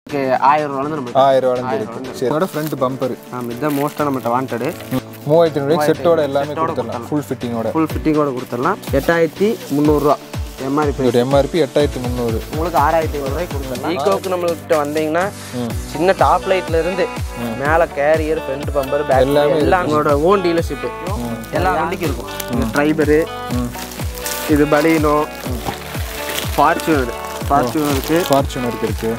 இதுக்கு ஆயிரம் ரூபாலேருந்து நம்ம ஆயிரம் ரூபாய் இருக்கு சரி இதோட ஃப்ரண்ட் பம்பர் ஆமாம் இதுதான் மோஸ்ட்டாக நம்மகிட்ட வாண்டடு மூவாயிரத்தி ஐநூறு செட்டோட எல்லாமே கொடுத்துடலாம் ஃபுல் ஃபிட்டிங்கோட ஃபுல் ஃபிட்டிங்கோட கொடுத்துடலாம் எட்டாயிரத்தி முந்நூறுரூவா எம்ஆர்பி இதோட எம்ஆர்பி எட்டாயிரத்தி முந்நூறு உங்களுக்கு ஆறாயிரத்தி ஐநூறுரூவாய்க்கு கொடுத்துடலாம் ஈகோக்கு நம்மள்கிட்ட வந்தீங்கன்னா சின்ன டாப் லைட்ல இருந்து மேலே கேரியர் ஃப்ரண்ட் பம்பர் பேக் எல்லாம் உங்களோட ஓன் டீலர்ஷிப்பு எல்லா வண்டிக்கும் இருக்கும் இந்த ட்ரைபரு இது பலீனோ ஃபார்ச்சுனர் ஃபார்ச்சுனருக்கு ஃபார்ச்சுனருக்கு இருக்கு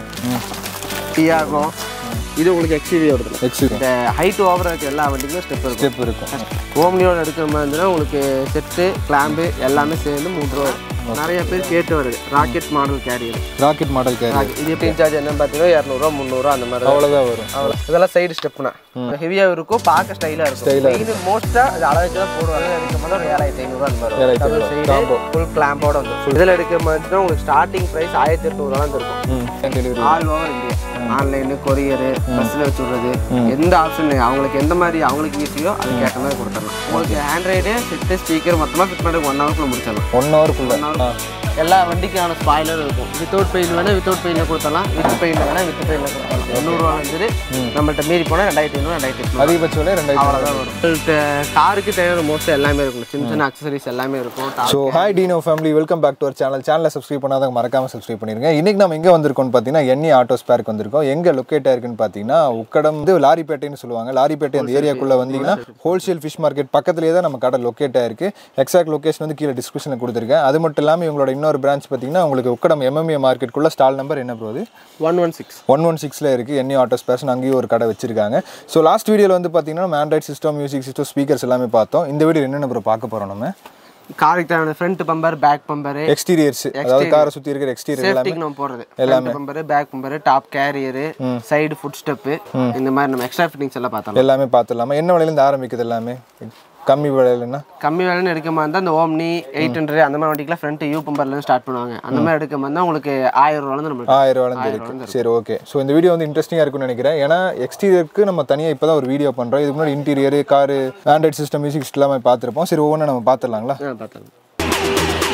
டியாகோ இது உங்களுக்கு எக்ஸிவி வருது எக்ஸி இந்த ஹைட் ஓவராக இருக்க எல்லா வண்டிக்கும் ஸ்டெப் இருக்கும் ஸ்டெப் இருக்கும் ஓம்னியோட எடுக்கிற மாதிரி இருந்ததுன்னா உங்களுக்கு செட்டு கிளாம்பு எல்லாமே சேர்ந்து மூணு ரூபா வரும். நிறைய பேர் கேட்டு வருது rocket model carrier rocket model carry இது எப்படி சார்ஜ் என்னன்னு பார்த்தீங்கன்னா இரநூறுவா முந்நூறுவா அந்த மாதிரி தான். அவ்வளோதான் வரும் அவ்வளோ இதெல்லாம் சைடு ஸ்டெப்னா ஹெவியாக இருக்கும் பார்க்க ஸ்டைலாக இருக்கும் மெயின் மோஸ்ட்டாக இது அளவு வச்சு தான் போடுவாங்க எடுக்கும் போது ஒரு ஏழாயிரத்தி ஐநூறுவா அந்த மாதிரி ஏழாயிரத்தி டபுள் சைடு ஃபுல் கிளாம்போட வந்து இதில் எடுக்கிற மாதிரி உங்களுக்கு ஸ்டார்டிங் ப்ரைஸ் ஆயிரத்தி எட்நூறுவா தான் இருக்கும் ம் delivery all over India online courier பஸ்ஸில் வச்சு விடுறது எந்த ஆப்ஷன் அவங்களுக்கு எந்த மாதிரி அவங்களுக்கு ஈஸியோ அது கேட்ட மாதிரி கொடுத்துடலாம் உங்களுக்கு ஆண்ட்ராய்டு செட்டு ஸ்பீக்கர் மொத்தமாக ஃபிட் பண்ணி ஒன் ஹவர்க்குள்ள முடிச்சிடலாம் ஒன் ஹவருக்குள்ள எல்லா வண்டிக்கான ஸ்பாய்லர் இருக்கும் வித்தவுட் பெயின் வேணா வித்தவுட் பெயினில் கொடுத்தலாம் வித் பெயின் வேணா வித் பெயினில் கொடுத்தலாம் எண்ணூறுவா வந்து நம்மள்ட்ட மீறி போனால் ரெண்டாயிரத்தி ஐநூறு ரெண்டாயிரத்தி எட்நூறு அதிகபட்ச விலை ரெண்டாயிரத்தி அவ்வளோதான் வரும் உங்கள்கிட்ட காருக்கு தேவையான மோஸ்ட் எல்லாமே இருக்கும் சின்ன சின்ன அக்சசரிஸ் எல்லாமே இருக்கும் so hi Dino family welcome back to our channel சேனலை சப்ஸ்கிரைப் பண்ணாதவங்க மறக்காம சப்ஸ்கிரைப் பண்ணிருங்க இன்னைக்கு நம்ம எங்கே வந்திருக்கோம்னு பார்த்தீங்கன்னா எண்ணி ஆட்டோ ஸ்பேருக்கு வந்திருக்கோம் எங்கே லொக்கேட் ஆயிருக்குன்னு பார்த்தீங்கன்னா உக்கடம் வந்து லாரிப்பேட்டைன்னு சொல்லுவாங்க லாரிப்பேட்டை அந்த ஏரியாக்குள்ளே வந்தீங்கன்னா ஹோல்சேல் ஃபிஷ் மார்க்கெட் பக்கத்துலேயே தான் நம்ம கடை லொக்கேட் ஆயிருக்கு எக்ஸாக்ட் லொகேஷன் வந்து கீழே டிஸ்கிரிப்ஷனில் கொடுத்துருக்கேன் அது மட்டும் இல்லாமல் இவங்களோட இன்னொரு பிரான்ச் பார்த்தீங்கன்னா உங்களுக்கு உக்கடம் எம்எம்ஏ மார்க்கெட்டுக்குள்ள ஸ்டால் நம்பர் என்ன ப்ரோ அது one one six one one சிக்ஸில் இருக்குது எண்ணி ஆட்டோ ஸ்பேர்ஸ்னு அங்கேயும் ஒரு கடை வச்சிருக்காங்க ஸோ லாஸ்ட் வீடியோவில் வந்து பார்த்தீங்கன்னா நம்ம Android system music system speakers எல்லாமே பார்த்தோம் இந்த வீடியோ என்னென்ன ப்ரோ பார்க்க போகிறோம் நம்ம காருக்கு தேவையான front bumper back bumper exteriors அதாவது காரை சுற்றி இருக்கிற எக்ஸ்டீரியர் எல்லாமே சேஃப்டிக்கு நம்ம போடுறது front bumper back bumper top carrier side foot step இந்த மாதிரி நம்ம எக்ஸ்ட்ரா ஃபிட்டிங்ஸ் எல்லாம் பார்த்தோம் எல்லாமே பார்த்துடலாமா என்ன விலையிலேருந்து ஆரம்பிக்குது எல்லாமே கம்மி விலையிலன்னா கம்மி விலைன்னு எடுக்க மாதிரி இருந்தால் இந்த ஓம்னி எயிட் ஹண்ட்ரட் அந்த மாதிரி வண்டிக்கெலாம் ஃப்ரண்ட் யூ பம்பர்லேருந்து ஸ்டார்ட் பண்ணுவாங்க அந்த மாதிரி எடுக்க மாதிரி இருந்தால் உங்களுக்கு ஆயிரம் ரூபாலேருந்து நம்மளுக்கு ஆயிரம் ரூபாயிலேருந்து இருக்கு சரி ஓகே ஸோ இந்த வீடியோ வந்து இன்ட்ரெஸ்டிங்காக இருக்கும்னு நினைக்கிறேன் ஏன்னா எக்ஸ்டீரியருக்கு நம்ம தனியாக இப்போ தான் ஒரு வீடியோ பண்ணுறோம் இதுக்கு முன்னாடி interior car Android system music system எல்லாமே பார்த்துருப்போம் சரி ஒவ்வொன்றும் நம்ம பார்த்துடலாங்களா ஆ பார்த்தோம்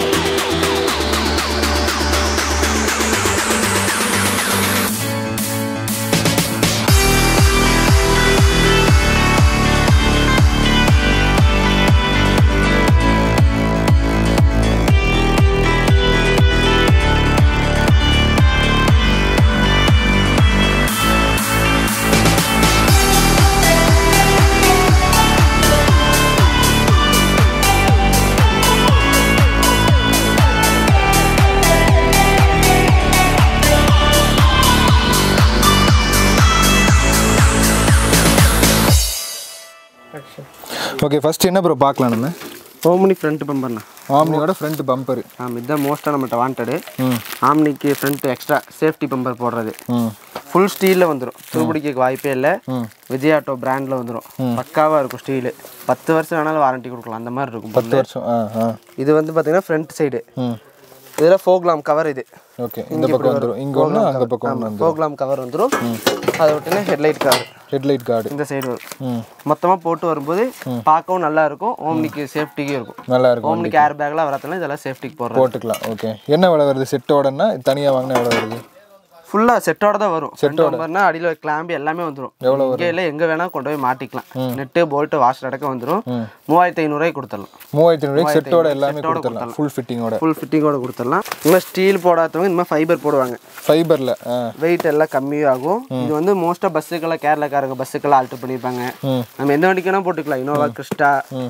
ஓகே ஃபர்ஸ்ட் என்ன ப்ரோ பார்க்கலாம் நம்ம ஓம்னி ஃப்ரண்ட் பம்பர்ண்ணா ஆம்னியோட ஃப்ரண்ட் பம்பர் ஆமாம் இதுதான் மோஸ்ட்டாக நம்மகிட்ட வாண்டடு ம் ஆம்னிக்கு ஃப்ரண்ட் எக்ஸ்ட்ரா சேஃப்டி பம்பர் போடுறது ம் ஃபுல் ஸ்டீலில் வந்துடும் துருபிடிக்க வாய்ப்பே இல்லை விஜய் ஆட்டோ பிராண்டில் வந்துடும் பக்காவாக இருக்கும் ஸ்டீலு பத்து வருஷம் வேணாலும் வாரண்டி கொடுக்கலாம் அந்த மாதிரி இருக்கும் பத்து வருஷம் ஆ ஆ இது வந்து பார்த்தீங்கன்னா ஃப்ரண்ட் சைடு ம் இதில் ஃபோக்லாம் கவர் இது ஓகே இந்த பக்கம் வந்துடும் இங்கே ஒன்று அந்த பக்கம் ஒன்று வந்து ஃபோக்லாம் கவர் வந்துடும் அதை விட்டுனா ஹெட்லைட் கவர் ஹெட்லைட் கார்டு இந்த சைடு வரும் ம் மொத்தமாக போட்டு வரும்போது பார்க்கவும் நல்லா இருக்கும் ஓம்னிக்கு சேஃப்டிக்கும் இருக்கும் நல்லா இருக்கும் ஓம்னிக்கு ஏர் பேக்லாம் வரதுனால இதெல்லாம் சேஃப்டிக்கு போடுறது போட்டுக்கலாம் ஓகே என்ன விலை வருது செட்டோடனா தனியாக வாங்கினா எவ்வளோ வருது ஃபுல்லாக செட்டோட தான் வரும் செட்டோடனா அடியில் கிளாம்பி எல்லாமே வந்துடும் இங்கே இல்லை எங்கே வேணால் கொண்டு போய் மாட்டிக்கலாம் நெட்டு போல்ட்டு வாஷ் அடக்க வந்துடும் மூவாயிரத்தி ஐநூறுரூவாய்க்கு கொடுத்துடலாம் மூவாயிரத்தி ஐநூறு செட்டோட எல்லாமே கொடுத்துடலாம் ஃபுல் ஃபிட்டிங்கோட ஃபுல் ஃபிட்டிங்கோட கொடுத்துடலாம் இன்னும் ஸ்டீல் போடாதவங்க இந்த மாதிரி ஃபைபர் போடுவாங்க ஃபைபரில் ஆ வெயிட் எல்லாம் கம்மியாகும் இது வந்து மோஸ்ட்டாக பஸ்ஸுக்கெல்லாம் கேரளாக்காரங்க பஸ்ஸுக்கெல்லாம் ஆல்டர் பண்ணியிருப்பாங்க ம். நம்ம எந்த வண்டிக்கு வேணால் போட்டுக்கலாம் இனோவா கிறிஸ்டா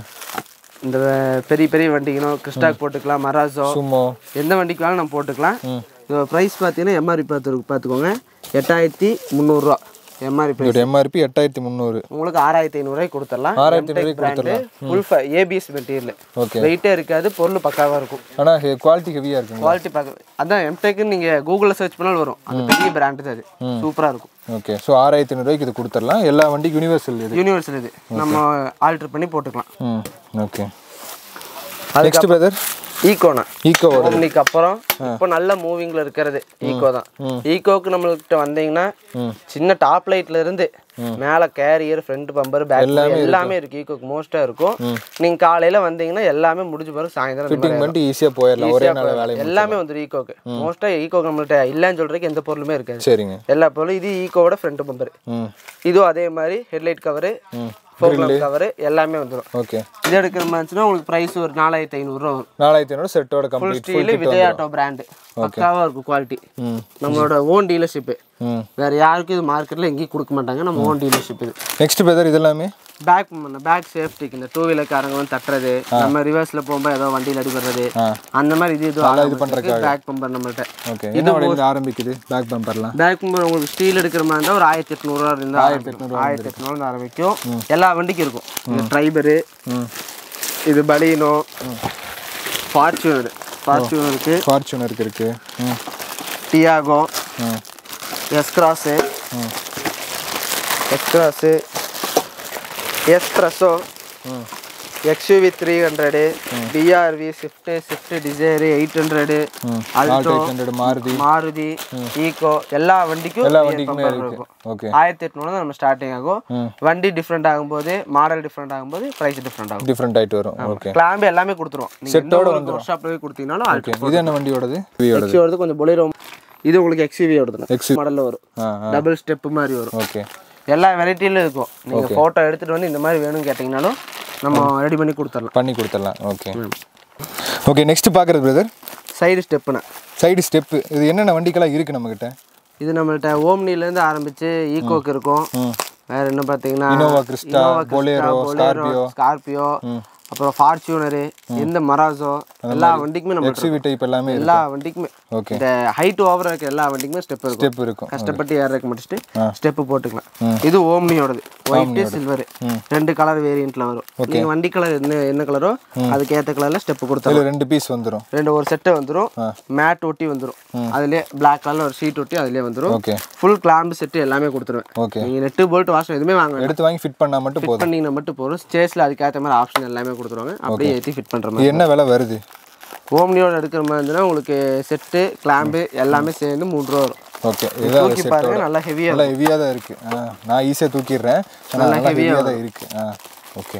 இந்த பெரிய பெரிய வண்டிக்கு கிறிஸ்டாக் போட்டுக்கலாம் மராசோ சுமோ எந்த வண்டிக்கு வேணாலும் நம்ம போட்டுக்கலாம் இதோட ப்ரைஸ் பார்த்தீங்கன்னா எம்ஆர்பி பார்த்து பார்த்துக்கோங்க எட்டாயிரத்தி முந்நூறுரூவா எம்ஆர்பி ப்ரைஸ் இதோட எம்ஆர்பி எட்டாயிரத்தி முந்நூறு உங்களுக்கு ஆறாயிரத்தி ஐநூறுரூவாய்க்கு கொடுத்துடலாம் ஆறாயிரத்தி ஐநூறுவாய்க்கு கொடுத்துடலாம் ஃபுல் ஏபிஎஸ் மெட்டீரியல் ஓகே வெயிட்டே இருக்காது பொருள் பக்காவாக இருக்கும் ஆனால் குவாலிட்டி ஹெவியாக இருக்குங்க குவாலிட்டி பார்க்க அதான் எம்டெக்கு நீங்கள் கூகுளில் சர்ச் பண்ணாலும் வரும் அந்த பெரிய பிராண்டு அது சூப்பராக இருக்கும் ஓகே ஸோ ஆறாயிரத்தி ஐநூறுவாய்க்கு இது கொடுத்துடலாம் எல்லா வண்டிக்கும் யூனிவர்சல் இது யூனிவர்சல் இது நம்ம ஆல்டர் பண்ணி போட்டுக்கலாம் ம் ஓகே நெக்ஸ்ட் பிரதர் ஈகோனா ஈக்கோ ஓம்னிக்கு அப்புறம் இப்போ நல்ல மூவிங்ல இருக்கிறது ஈகோ தான் ஈகோக்கு நம்மள்கிட்ட வந்தீங்கன்னா சின்ன டாப் லைட்ல இருந்து மேலே கேரியர் ஃப்ரண்ட் பம்பர் பேக் எல்லாமே இருக்கு ஈக்கோக்கு மோஸ்டா இருக்கும் நீங்க காலையில வந்தீங்கன்னா எல்லாமே முடிஞ்ச பிறகு சாயந்தரம் இந்த ஃபிட்டிங் பண்ணிட்டு ஈஸியாக போயிடலாம் ஒரே நாள் வேலையை எல்லாமே வந்து ஈக்கோக்கு மோஸ்டா ஈக்கோக்கு நம்மள்ட்ட இல்லைன்னு சொல்றதுக்கு எந்த பொருளுமே இருக்காது சரிங்க எல்லா பொருளும் இது ஈக்கோவோட ஃப்ரண்ட் பம்பர் ம் இதுவும் அதே மாதிரி ஹெட்லைட் கவரு ஃபோக்லாம் கவரு எல்லாமே வந்துடும் ஓகே இது எடுக்கிற மாதிரிச்சுன்னா உங்களுக்கு ப்ரைஸ் ஒரு நாலாயிரத்தி ஐநூறுரூவா வரும் நாலாயிரத்தி ஐநூறு செட்டோட full complete steel Vijay auto brand பக்காவாக இருக்கும் குவாலிட்டி ம் நம்மளோட ஓன் டீலர்ஷிப்பு ம் வேற யாருக்கும் இது மார்க்கெட்டில் எங்கேயும் கொடுக்க மாட்டாங்க நம்ம ஓன் டீலர்ஷிப் இது நெக்ஸ்ட் பிரதர் இதெல்லாமே பேக் பேக் சேஃப்டிக்கு இந்த டூ வீலர்காரங்க வந்து தட்டுறது நம்ம ரிவர்ஸ்ல போகும்போது ஏதோ வண்டியில் அடிபடுறது ஆ. அந்த மாதிரி இது இது பேக் பம்பர் நம்மள்ட்ட ஓகே என்ன விலையில ஆரம்பிக்குது பேக் பம்பர்லாம் பேக் பம்பர் உங்களுக்கு ஸ்டீல் எடுக்கிற மாதிரி இருந்தால் ஒரு ஆயிரத்தி எட்நூறுவா இருந்து ஆயிரத்தி ஆயிரத்தி எட்நூறுவா ஆரம்பிக்கும் எல்லா வண்டிக்கும் இருக்கும் இது ட்ரைபரு ம் இது பலீனோ ஃபார்ச்சூனர் ஃபார்ச்சூனர் இருக்கு ஃபார்ச்சுனருக்கு இருக்கு ம் டியாகோ ம் எஸ்கிராஸு ம் எக்ஸ்கிராஸு எஸ்ப்ரெஸோ ம் XUV three hundred TRV Swift Swift Dzire eight hundred ம் Alto. Alto eight hundred Maruti Maruti Eeco எல்லா வண்டிக்கும் எல்லா rear வண்டிக்குமே bumper இருக்கு இருக்கும் ஓகே ஆயிரத்தி எட்நூறு தான் நம்ம ஸ்டார்டிங் ஆகும் ம். வண்டி டிஃப்ரெண்ட் ஆகும்போது மாடல் டிஃப்ரெண்ட் ஆகும்போது ப்ரைஸ் டிஃப்ரெண்ட் ஆகும் டிஃப்ரெண்ட் ஆயிட்டு வரும் ஓகே கிளாம்பு எல்லாமே கொடுத்துருவோம் நீங்கள் எந்த ஒரு ஒர்க் ஷாப்பில் போய் கொடுத்தீங்கனாலும் ஓகே இது என்ன வண்டியோடது வியோடது எக்ஸி வருது கொஞ்சம் பொலிரோ இது உங்களுக்கு எக்ஸிவி வருது XUV. மாடலில் வரும் ஆ ஆ டபுள் ஸ்டெப் மாதிரி வரும் ஓகே எல்லா வெரைட்டிலும் இருக்கும் நீங்கள் ஃபோட்டோ எடுத்துகிட்டு வந்து இந்த மாதிரி வேணும்னு கேட்டிங்கனாலும் நம்ம ரெடி பண்ணி கொடுத்துடலாம் பண்ணி கொடுத்துடலாம் ஓகே ஓகே நெக்ஸ்ட் பார்க்குறது பிரதர் சைடு ஸ்டெப்புனா சைடு ஸ்டெப்பு இது என்னென்ன வண்டிக்கெல்லாம் இருக்குது நம்மக்கிட்ட இது நம்மள்ட்ட ஓம்னிலேருந்து ஆரம்பிச்சு ஈகோக்கு இருக்கும் ம் வேற என்ன பார்த்தீங்கன்னா Innova Crista, Bolero, Scorpio. Scorpio அப்புறம் ஃபார்ச்சூனரு எந்த மராசோ எல்லா வண்டிக்குமே நம்ம எக்ஸிவி டைப் எல்லாமே இருக்கு எல்லா வண்டிக்குமே ஓகே இந்த ஹைட் ஓவரா இருக்க எல்லா வண்டிக்குமே ஸ்டெப் இருக்கும் ஸ்டெப் இருக்கும் கஷ்டப்பட்டு ஏறக்கு முடிச்சுட்டு ஸ்டெப் போட்டுக்கலாம் இது ஓம்னியோடது ஒயிட் சில்வர் ரெண்டு கலர் வேரியண்ட்ல வரும் நீங்க வண்டி கலர் என்ன என்ன கலரோ அதுக்கு ஏத்த கலர்ல ஸ்டெப் கொடுத்தலாம் இதில் ரெண்டு பீஸ் வந்துடும் ரெண்டு ஒரு செட்டு வந்துரும் மேட் ஒட்டி வந்துரும் அதுலயே பிளாக் கலர்ல ஒரு ஷீட் ஒட்டி அதுலயே வந்துரும் ஓகே ஃபுல் கிளாம்பு செட்டு எல்லாமே கொடுத்துருவேன் ஓகே நீங்க நெட்டு போல்ட் வாஷம் எதுவுமே வாங்க வேண்டாம். எடுத்து வாங்கி ஃபிட் பண்ணால் மட்டும் போதும் பண்ணீங்கன்னா மட்டும் போதும் ஸ்டேஜ்ல அதுக்கேற்ற மாதிரி ஆப்ஷன் எல்லாமே கொடுத்துருவாங்க அப்படியே ஏற்றி ஃபிட் பண்ற மாதிரி இது என்ன விலை வருது ஓம்னியோட எடுக்கிற மாதிரி இருந்துன்னா உங்களுக்கு செட்டு கிளாம்பு எல்லாமே சேர்ந்து மூணு ரூபா வரும் ஓகே இதுதான் தூக்கி பாருங்க நல்லா ஹெவியா நல்லா ஹெவியாக தான் இருக்குது ஆ நான் ஈஸியாக தூக்கிடுறேன் ஆனால் நல்லா ஹெவியாக தான் இருக்குது ஆ ஓகே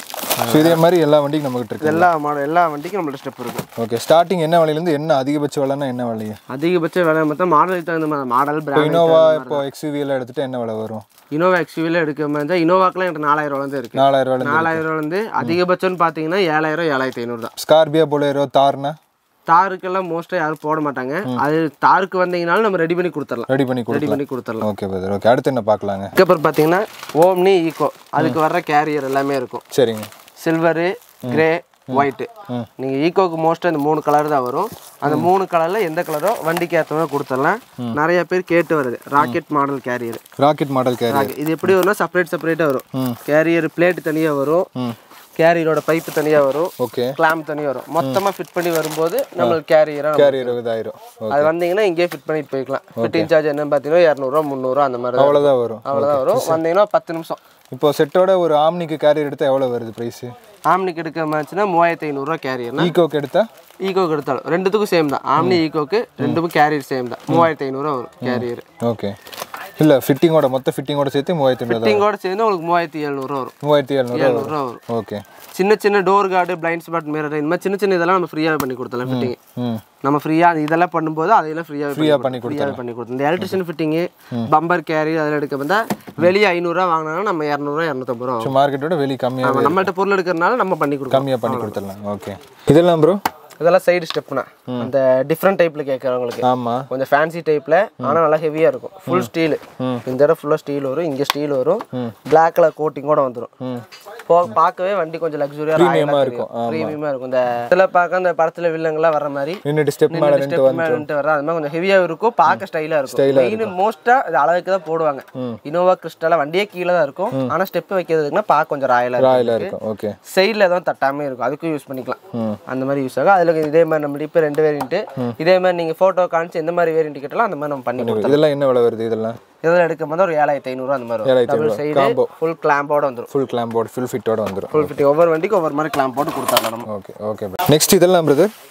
ஸோ இதே மாதிரி எல்லா வண்டிக்கும் நம்மகிட்ட இருக்கு எல்லா மாடல் எல்லா வண்டிக்கும் நம்மள்ட்ட ஸ்டெப் இருக்கும் ஓகே ஸ்டார்டிங் என்ன விலையிலேருந்து என்ன அதிகபட்ச விலைன்னா என்ன விலையா அதிகபட்ச விலை பார்த்தா மாடலுக்கு தகுந்த மாதிரி மாடல் பிராண்ட் இனோவா இப்போ எக்ஸ்யூவி எல்லாம் எடுத்துட்டு என்ன விலை வரும் இனோவா எக்ஸ்யூவில எடுக்கிற மாதிரி இருந்தால் இனோவாக்கெலாம் எனக்கு நாலாயிரம் ரூபாலேருந்து இருக்கு நாலாயிரம் ரூபாய் நாலாயிரம் ரூபாலேருந்து அதிகபட்சம்னு பார்த்தீங்கன்னா ஏழாயிரம் ஏழாயிரத்தி ஐநூறு தான் ஸ்கார்பியோ பொலேரோ தார்னா தாருக்கெல்லாம் மோஸ்ட்டாக யாரும் போட மாட்டாங்க அது தாருக்கு வந்தீங்கனாலும் நம்ம ரெடி பண்ணி கொடுத்துடலாம் ரெடி பண்ணி ரெடி கொடுக்கலாம் பண்ணி கொடுத்துடலாம் ஓகே பிரதர் ஓகே அடுத்து என்ன பார்க்கலாங்க அதுக்கப்புறம் பார்த்தீங்கன்னா ஓம்னி ஈகோ அதுக்கு வர்ற கேரியர் எல்லாமே இருக்கும் சரிங்க சில்வரு கிரே ஒயிட்டு நீங்கள் ஈகோக்கு மோஸ்ட்டாக இந்த மூணு கலர் தான் வரும் அந்த மூணு கலரில் எந்த கலரோ வண்டிக்கு ஏற்ற மாதிரி கொடுத்துடலாம் நிறைய பேர் கேட்டு வருது rocket model carrier rocket model carry இது எப்படி வரும்னா செப்பரேட் செப்பரேட்டாக வரும் ம். கேரியர் பிளேட் தனியாக வரும் ம் கேரியரோட பைப்பு தனியாக வரும் ஓகே கிளாம்ப் தனியாக வரும் மொத்தமாக ஃபிட் பண்ணி வரும்போது நம்மளுக்கு கேரியராக கேரி இருபதாயிரம் ஓ அது வந்தீங்கன்னா இங்கேயே ஃபிட் பண்ணிட்டு போய்க்கலாம் ஃபிட்டிங் சார்ஜ் என்ன பார்த்தீங்கன்னா இரநூறுவா முந்நூறுவா அந்த மாதிரி தான் அவ்வளோதான் வரும் அவ்வளோதான் வரும் வந்தீங்கன்னா பத்து நிமிஷம் இப்போ செட்டோட ஒரு ஆம்னிக்கு கேரியர் எடுத்தால் எவ்வளோ வருது ப்ரைஸு ஆம்னிக்கு எடுக்க மாதிரிச்சுன்னா மூவாயிரத்தி ஐநூறுரூவா கேரியர்னா ஈகோக்கு எடுத்தால் ஈகோக்கு எடுத்தாலும் ரெண்டுத்துக்கும் சேம் தான் ஆம்னி ஈகோக்கு ரெண்டுக்கும் கேரியர் சேம் தான் மூவாயிரத்தி ஐநூறுரூவா வரும் கேரியர் ஓகே இல்லை ஃபிட்டிங்கோட மொத்த ஃபிட்டிங்கோட சேர்த்து மூவாயிரத்தி ஐம்பது ஃபிட்டிங்கோட சேர்ந்து உங்களுக்கு மூவாயிரத்தி எழுநூறுவா வரும் மூவாயிரத்தி எழுநூறு எழுநூறுவா வரும் ஓகே சின்ன சின்ன door guard blind spot mirror இந்த மாதிரி சின்ன சின்ன இதெல்லாம் நம்ம ஃப்ரீயாக பண்ணி கொடுத்தலாம் ஃபிட்டிங் ம் நம்ம ஃப்ரீயாக இதெல்லாம் பண்ணும்போது அதையெல்லாம் ஃப்ரீயாக ஃப்ரீயாக பண்ணி ஃப்ரீயாக பண்ணி கொடுத்தோம் இந்த எலக்ட்ரிஷியன் ஃபிட்டிங்கு பம்பர் கேரி அதில் எடுக்க வந்தால் வெளியே ஐநூறுரூவா வாங்கினா நம்ம இரநூறுவா இரநூத்தம்பது ரூபா ஸோ மார்க்கெட்டோட வெளி கம்மியாக ஆகும் நம்மள்ட்ட பொருள் எடுக்கிறனால நம்ம பண்ணி கொடுக்கலாம் கம்மியாக பண்ணி கொடுத்துடலாம் ஓகே இதெல்லாம் ப்ரோ இதெல்லாம் சைடு ஸ்டெப்னா அந்த டிஃப்ரெண்ட் டைப்பில் கேட்குறவங்களுக்கு ஆமாம் கொஞ்சம் ஃபேன்சி டைப்பில் ஆனால் நல்லா ஹெவியாக இருக்கும் ஃபுல் ஸ்டீல் இந்த இடம் ஃபுல்லாக ஸ்டீல் வரும் இங்கே ஸ்டீல் வரும் பிளாக் கலர் கோட்டிங்கோட வந்துடும் ம் போ பார்க்கவே வண்டி கொஞ்சம் லக்ஸுரியாக Premium-ஆ இருக்கும். ப்ரீமியமாக இருக்கும் இந்த இதில் பார்க்க அந்த படத்தில் வில்லங்கெல்லாம் வர மாதிரி நின்றுட்டு ஸ்டெப் மேலே நின்று ஸ்டெப் மேலே நின்று வர அது மாதிரி கொஞ்சம் ஹெவியாக இருக்கும் பார்க்க ஸ்டைலாக இருக்கும் மெயின் மோஸ்ட்டாக இது அழகுக்கு தான் போடுவாங்க இனோவா கிறிஸ்டலாக வண்டியே கீழே தான் இருக்கும் ஆனால் ஸ்டெப் வைக்கிறதுக்குன்னா பார்க்க கொஞ்சம் ராயலாக இருக்கும் ராயில் இருக்கும் ஓகே சைடில் எதுவும் தட்டாமே இருக்கும் அதுக்கும் யூஸ் பண்ணிக்கலாம் ம். அந்த மாதிரி யூஸ் ஆகும் அதில் இதே மாதிரி நம்ம இப்போ ரெண்டு வேரியண்ட்டு இதே மாதிரி நீங்கள் ஃபோட்டோ காமிச்சு எந்த மாதிரி வேரியண்ட் கேட்டாலும் அந்த மாதிரி நம்ம பண்ணி கொடுத்தோம் இதெல்லாம் என்ன விலை வருது இதெல்லாம் இதில் எடுக்கும் போது ஒரு ஏழாயிரத்தி ஐநூறுரூவா அந்த மாதிரி வரும் ஏழாயிரத்தி டபுள் ஐநூறு. Side Combo. ஃபுல் கிளாம்போட வந்துடும் ஃபுல் கிளாம்போர்டு ஃபுல் ஃபிட்டோட வந்துடும் ஃபுல் ஃபிட்டி ஒவ்வொரு வண்டிக்கும் ஒவ்வொரு மாதிரி கிளாம்ப் போட்டு கொடுத்தாங்க நம்ம ஓகே ஓகே நெக்ஸ்ட் இதெல்லாம் பிரதர்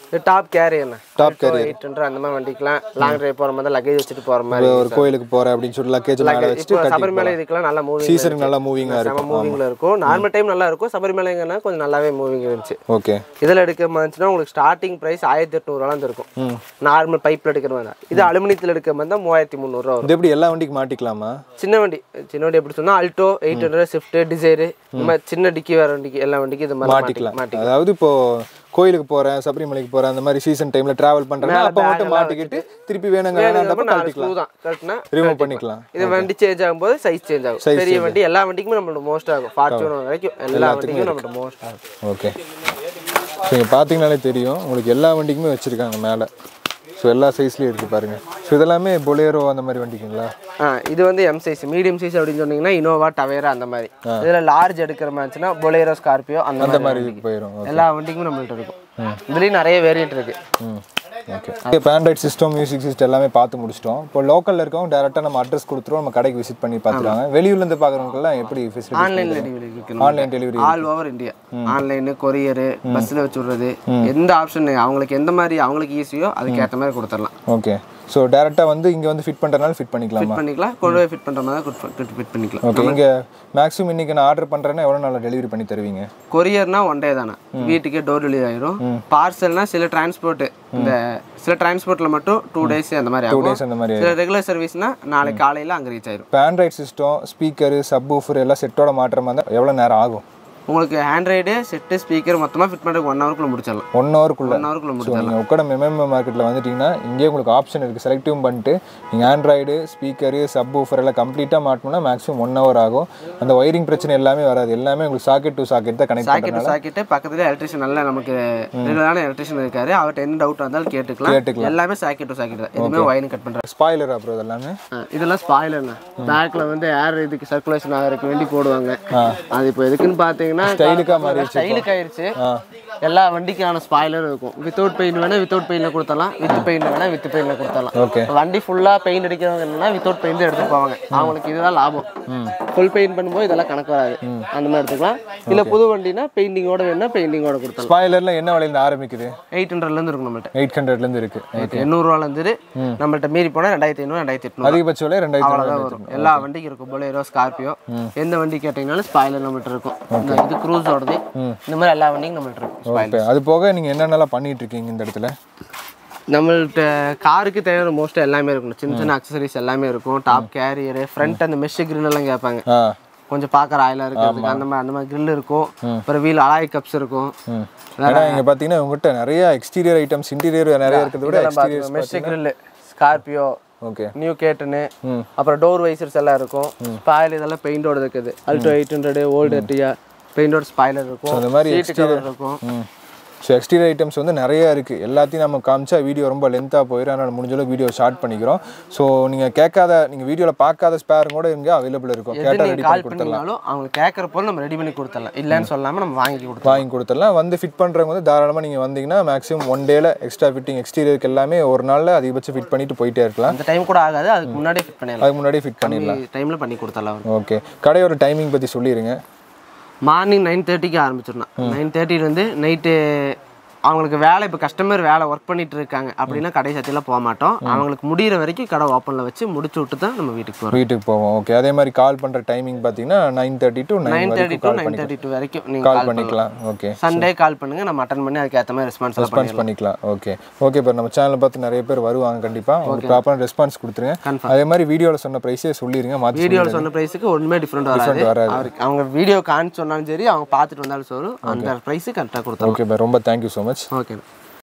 இது டாப் கேரி என்ன Top எயிட் ஹண்ட்ரட் அந்த மாதிரி வண்டிக்கலாம் லாங் டிரைவ் போகிற மாதிரி லக்கேஜ் வச்சுட்டு போகிற மாதிரி ஒரு கோயிலுக்கு போறேன் அப்படின்னு சொல்லி லக்கேஜ் மேலே வச்சுட்டு இப்போ சபரிமலை இதுக்கெல்லாம் நல்லா மூவிங் சீசனுக்கு நல்லா மூவிங்காக செம இருக்கும் மூவிங்கில் இருக்கும் நார்மல் டைம் நல்லா இருக்கும் சபரிமலைங்கன்னா கொஞ்சம் நல்லாவே மூவிங் இருந்துச்சு ஓகே இதில் எடுக்க மாதிரிச்சுன்னா உங்களுக்கு ஸ்டார்டிங் ப்ரைஸ் ஆயிரத்தி எட்நூறுவாலாம் இருக்கும் நார்மல் பைப்பில் எடுக்கிற மாதிரி தான் இது அலுமினியத்தில் எடுக்கிற மாதிரி தான் மூவாயிரத்தி முந்நூறுரூவா வரும் இது எப்படி எல்லா வண்டிக்கு மாட்டிக்கலாமா சின்ன வண்டி சின்ன வண்டி எப்படி சொன்னால் Alto eight hundred Swift Dzire இந்த மாதிரி சின்ன டிக்கி வர வண்டிக்கு எல்லா வண்டிக்கு இது மாதிரி மாட்டிக்கலாம் மாட்டிக்கலாம் அதாவது இப்போ கோயிலுக்கு போறேன் சபரிமலைக்கு போறேன் அந்த மாதிரி சீசன் டைம்ல டிராவல் பண்றேன் அப்ப மட்டும் மாட்டிக்கிட்டு திருப்பி வேணுங்க வேணாண்டப்ப நாலு கழட்டிக்கலாம் ஸ்க்ரூ தான் கரெக்ட்னா ரிமூவ் பண்ணிக்கலாம் இது வண்டி சேஞ்ச் ஆகும்போது சைஸ் சேஞ்ச் ஆகும் பெரிய வண்டி எல்லா வண்டிக்குமே நம்மளோட மோஸ்ட் ஆகும் ஃபார்ச்சூனர் வரைக்கும் எல்லா வண்டிக்கும் நம்மளோட மோஸ்ட் ஆகும் ஓகே ஸோ இங்கே பார்த்தீங்கனாலே தெரியும் உங்களுக்கு எல்லா வண்டிக்குமே வச்சுருக்காங்க மேலே ஸோ எல்லா சைஸ்லேயும் இருக்குது பாருங்கள் ஸோ இதெல்லாமே பொலேரோ அந்த மாதிரி வண்டிக்குங்களா ஆ இது வந்து எம் சைஸ் மீடியம் சைஸ் அப்படின்னு சொன்னீங்கன்னா இனோவா டவேரா அந்த மாதிரி இதில் லார்ஜ் எடுக்கிற மாதிரிச்சுன்னா பொலேரோ ஸ்கார்பியோ அந்த அந்த மாதிரி மாதிரி இதுக்கு போயிடும் எல்லா வண்டிக்குமே நம்மள்ட்ட இருக்கும் இதுலேயும் நிறைய வேரியன்ட் இருக்கு ம் ஓகே இப்போ ஆண்ட்ராய்ட் சிஸ்டம் மியூசிக் சிஸ்டம் எல்லாமே பார்த்து முடிச்சிட்டோம் இப்போ லோக்கலில் இருக்கவங்க டேரெக்டாக நம்ம அட்ரஸ் கொடுத்துருவோம் நம்ம கடைக்கு விசிட் பண்ணி பார்த்துருவாங்க வெளியூர்லேருந்து பார்க்குறவங்கலாம் எப்படி ஃபெசிலிட்டி ஆன்லைன் டெலிவரி இருக்கு online delivery all over India online courier பஸ்ஸில் வச்சு விட்றது எந்த ஆப்ஷன் அவங்களுக்கு எந்த மாதிரி அவங்களுக்கு ஈஸியோ அதுக்கேற்ற மாதிரி கொடுத்துடலாம் ஓகே ஸோ டேரெக்டாக வந்து இங்கே வந்து ஃபிட் பண்ணுறதுனால ஃபிட் பண்ணிக்கலாமா ஃபிட் பண்ணிக்கலாம் கொண்டு போய் ஃபிட் பண்ணுற மாதிரி தான் ஃபிட் பண்ணிக்கலாம் ஓகே இங்கே மேக்ஸிமம் இன்றைக்கி நான் ஆர்டர் பண்ணுறேன்னா எவ்வளோ நாளில் டெலிவரி பண்ணி தருவீங்க கொரியர்னா ஒன் டே தானே வீட்டுக்கே டோர் டெலிவரி ஆயிரும் பார்சல்னா சில டிரான்ஸ்போர்ட் இந்த சில டிரான்ஸ்போர்ட்ல மட்டும் டூ டேஸ் அந்த மாதிரி ஆகும் டேஸ் அந்த மாதிரி சில ரெகுலர் சர்வீஸ்னா நாளைக்கு காலையில அங்க ரீச் ஆயிரும் இப்போ Android system speaker sub woofer எல்லாம் செட்டோட மாற்ற மாதிரி இருந்தால் எவ்வளோ நேரம் ஆகும் உங்களுக்கு ஆண்ட்ராய்டு செட்டு ஸ்பீக்கர் மொத்தமா ஃபிட் பண்ணுறதுக்கு ஒன் ஹவருக்குள்ள முடிச்சிடலாம் ஒன் ஹவருக்குள்ள ஒன் ஹவருக்குள்ள ஸோ முடிச்சிடலாம் நீங்கள் உட்கடம் எம்எம்ஏ மார்க்கெட்டில் வந்துட்டிங்கன்னா இங்கேயே உங்களுக்கு ஆப்ஷன் இருக்குது செலக்டிவ் பண்ணிட்டு நீங்கள் ஆண்ட்ராய்டு ஸ்பீக்கரு சப் ஊஃபர் எல்லாம் கம்ப்ளீட்டாக மாட்டணும்னா மேக்ஸிமம் ஒன் ஹவர் ஆகும் அந்த ஒயரிங் பிரச்சனை எல்லாமே வராது எல்லாமே உங்களுக்கு சாக்கெட் டு சாக்கெட் தான் கனெக்ட் சாக்கெட் சாக்கெட்டு பக்கத்துல எலக்ட்ரிஷியன் நல்ல நமக்கு ரெகுலரான எலக்ட்ரிஷியன் இருக்காரு அவர்கிட்ட என்ன டவுட் வந்தாலும் கேட்டுக்கலாம் கேட்டுக்கலாம். எல்லாமே சாக்கெட் டு சாக்கெட் தான் எதுவுமே வயரிங் கட் பண்றாரு ஸ்பாய்லர் அப்புறம் இதெல்லாமே இதெல்லாம் ஸ்பாயிலர்ண்ணா பேக்ல வந்து ஏர் இதுக்கு சர்க்குலேஷன் ஆகிறதுக்கு வேண்டி போடுவாங்க அது இப்போ எதுக்குன்னு பார்த்தீங்கன்னா ஸ்டைலுக்காக மாறிடுச்சு ஸ்டைலுக்கு ஆயிருச்சு எல்லா வண்டிக்கான ஸ்பாயிலரும் இருக்கும் வித்தவுட் பெயிண்ட் வேணா வித்தவுட் பெயின்ல கொடுத்தலாம் வித் பெயிண்ட் வேணா வித் பெயின்ல கொடுத்தலாம் ஓகே வண்டி ஃபுல்லா பெயிண்ட் அடிக்கிறவங்க என்னன்னா வித்தவுட் பெயிண்ட் எடுத்துட்டு போவாங்க அவங்களுக்கு இதுதான் லாபம் ஃபுல் பெயிண்ட் பண்ணும்போது இதெல்லாம் கணக்கு வராது அந்த மாதிரி எடுத்துக்கலாம் இல்ல புது வண்டினா பெயிண்டிங்கோட வேணா பெயிண்டிங்கோட கொடுத்தலாம் ஸ்பாய்லரில் என்ன விலையிலேருந்து ஆரம்பிக்குது எயிட் ஹண்ட்ரட்ல இருந்து இருக்கும் நம்மள்ட்ட எயிட் ஹண்ட்ரட்லேருந்து இருக்குது எண்ணூறுவால இருந்து நம்மள்ட்ட மீறி போனா ரெண்டாயிரத்தி ஐநூறு ரெண்டாயிரத்தி எட்நூறு அதிகபட்ச விலை ரெண்டாயிரத்தி அவ்வளோதான் வரும் எல்லா வண்டிக்கும் இருக்கும் பொலேரோ ஸ்கார்பியோ எந்த வண்டி கேட்டீங்கனாலும் ஸ்பாயிலர் நம்மள்ட்ட இருக்கும் இந்த இது க்ரூஸோடது இந்த மாதிரி எல்லா வண்டியும் நம்மள்ட்ட இருக்கும் ஸ்பாயிலர் இப்போ அது போக நீங்கள் என்னென்னலாம் பண்ணிட்டு இருக்கீங்க இந்த இடத்துல நம்மள்ட்ட காருக்கு தேவையான மோஸ்ட் எல்லாமே இருக்கும் சின்ன சின்ன அக்சசரிஸ் எல்லாமே இருக்கும் டாப் கேரியரு ஃப்ரண்ட் அந்த மெஷ் grill எல்லாம் கேட்பாங்க ஆ கொஞ்சம் பார்க்க ராயலாக இருக்கிறதுக்கு அந்த மாதிரி அந்த மாதிரி grill இருக்கும் அப்புறம் வீல் அலாய் கப்ஸ் இருக்கும் ஏன்னா இங்கே பார்த்தீங்கன்னா உங்கள்கிட்ட நிறைய எக்ஸ்டீரியர் ஐட்டம்ஸ் இன்டீரியர் நிறைய இருக்கிறத விட exterior mesh grill Scorpio okay new கேட்டுன்னு அப்புறம் டோர் வைசர்ஸ் எல்லாம் இருக்கும் ஸ்பாயில் இதெல்லாம் பெயிண்டோட இருக்குது அல்டோ எயிட் ஹண்ட்ரட் ஓல்டு எட்டியா பெயிண்டோட ஸ்பாயிலர் இருக்கும் அந்த மாதிரி சீட்டு கவர் இருக்கும் ம் ஸோ எக்ஸ்டீரியர் ஐட்டம்ஸ் வந்து நிறைய இருக்குது எல்லாத்தையும் நம்ம காமிச்சா வீடியோ ரொம்ப லென்த்தாக போயிடும் அதனால் முடிஞ்ச அளவுக்கு வீடியோ ஷார்ட் பண்ணிக்கிறோம் ஸோ நீங்கள் கேட்காத நீங்கள் வீடியோவில் பார்க்காத ஸ்பேரும் கூட இங்கே அவைலபிள் இருக்கும் கேட்டால் நீங்க ரெடி கால் பண்ணி பண்ணீங்கனாலும் அவங்க கேட்குற பொருள் நம்ம ரெடி பண்ணி கொடுத்துடலாம் இல்லைன்னு சொல்லாம நம்ம வாங்கி கொடுத்துடலாம் வாங்கி கொடுத்துடலாம் வந்து ஃபிட் பண்ணுறவங்க வந்து தாராளமாக நீங்கள் வந்தீங்கன்னா மேக்ஸிமம் ஒன் டேல எக்ஸ்ட்ரா ஃபிட்டிங் எக்ஸ்டீரியருக்கு எல்லாமே ஒரு நாளில் அதிகபட்சம் ஃபிட் பண்ணிட்டு போயிட்டே இருக்கலாம் அந்த டைம் கூட ஆகாது அதுக்கு முன்னாடியே ஃபிட் பண்ணிடலாம் அதுக்கு முன்னாடியே ஃபிட் பண்ணிடலாம் டைம்ல பண்ணி கொடுத்துடலாம் ஓகே கடையோட டைமிங் பற்றி சொல்லிடுங்க மார்னிங் நைன் தேர்ட்டிக்கு ஆரம்பிச்சிடணும் நைன் தேர்ட்டிலேருந்து நைட்டு அவங்களுக்கு வேலை இப்போ கஸ்டமர் வேலை ஒர்க் பண்ணிட்டு இருக்காங்க அப்படின்னா கடை சத்தியெல்லாம் போக மாட்டோம் அவங்களுக்கு முடியிற வரைக்கும் கடை ஓப்பனில் வச்சு முடிச்சு விட்டு தான் நம்ம வீட்டுக்கு போகிறோம் வீட்டுக்கு போவோம் ஓகே அதே மாதிரி கால் பண்ணுற டைமிங் பார்த்தீங்கன்னா nine thirty to nine nine thirty வரைக்கும் டு கால் நைன் பண்ணி தேர்ட்டி டூ வரைக்கும் நீங்கள் கால் கால் பண்ணிக்கலாம் ஓகே சண்டே கால் பண்ணுங்க நம்ம அட்டன் பண்ணி அதுக்கேற்ற மாதிரி ரெஸ்பான்ஸ் ரெஸ்பான்ஸ் பண்ணிக்கலாம் ஓகே ஓகே இப்போ நம்ம சேனலை பார்த்து நிறைய பேர் வருவாங்க கண்டிப்பாக உங்களுக்கு ப்ராப்பரான ரெஸ்பான்ஸ் கொடுத்துருங்க Confirm. அதே மாதிரி வீடியோவில் சொன்ன ப்ரைஸே சொல்லிடுங்க மாற்றி வீடியோவில் சொன்ன ப்ரைஸுக்கு ஒன்றுமே டிஃப்ரெண்ட் வராது வராது. அவருக்கு அவங்க வீடியோ காமிச்சு சொன்னாலும் சரி அவங்க பார்த்துட்டு வந்தாலும் சரி அந்த ப்ரைஸு கரெக்டாக கொடுத்துருவோம் ஓகே பை ரொம்ப தேங்க்யூ ஸோ மச் ஓகே